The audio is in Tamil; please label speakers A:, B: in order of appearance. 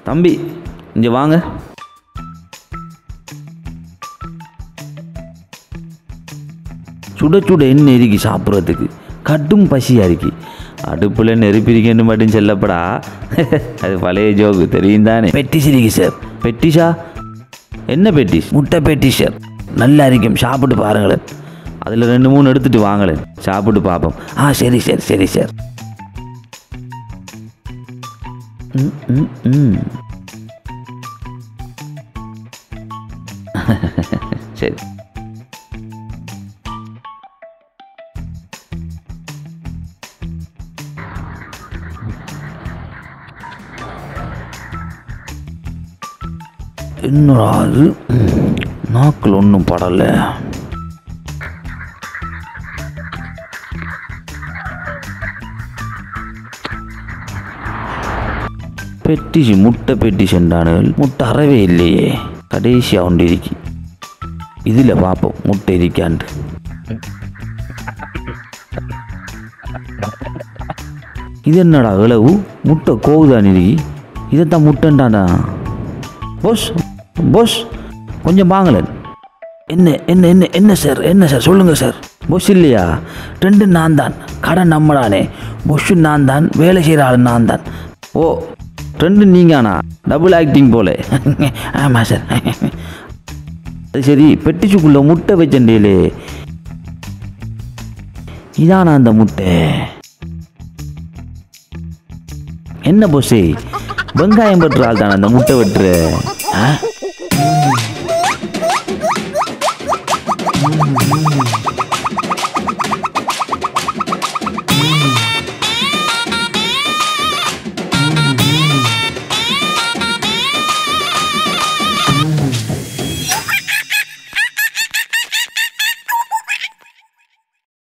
A: தம்பி இங்கே வாங்க சுட சுட என்ன இருக்கு சாப்பிட்றதுக்கு கடும் பசியாக இருக்கு அடுப்பில் நெருப்பிரிக்கன்னு மட்டும் செல்லப்படா அது பழைய ஜோக்கு தெரியும் தானே பெட்டிஸ் இருக்கு சார் பெட்டிஷா என்ன பெட்டிஸ் முட்டை பெட்டிஸ் சார் நல்லா இருக்கும் சாப்பிட்டு பாருங்களேன் அதில் ரெண்டு மூணு எடுத்துட்டு வாங்களேன் சாப்பிட்டு பார்ப்போம் ஆ சரி சார் சரி சார் ம், ம், ம். சரி என்னடா அது ம், நாக்கில் ஒன்றும் படலை பெட்டிஷ் முட்டை பெட்டிஷ் என்றானுகள் முட்டை அறவே இல்லையே கடைசியாக ஒன்று இருக்கு இதில் பார்ப்போம் முட்டை இருக்கான்ட்டு இது என்னடா இளவு முட்டை கோவுதான் இருக்கு இதைத்தான் முட்டைன்டாடா போஸ் போஸ் கொஞ்சம் வாங்கலன் என்ன என்ன என்ன என்ன சார் என்ன சார் சொல்லுங்கள் சார் பொஸ் இல்லையா ரெண்டு நான் தான் கடை நம்மடானே பொஸ்ஸு நான் தான் வேலை செய்கிற ஆள் நான் தான் ஓ ரெண்டு நீங்கானா டபுள் ஆக்டிங் போல ஆமாம் சார் அது சரி பெட்டிச்சுக்குள்ள முட்டை வச்சண்டேலே இதானா அந்த முட்டை என்ன பொஸ்ஸே வெங்காயம் வெட்டுற ஆள் தானே அந்த முட்டை வெட்டுற ஆ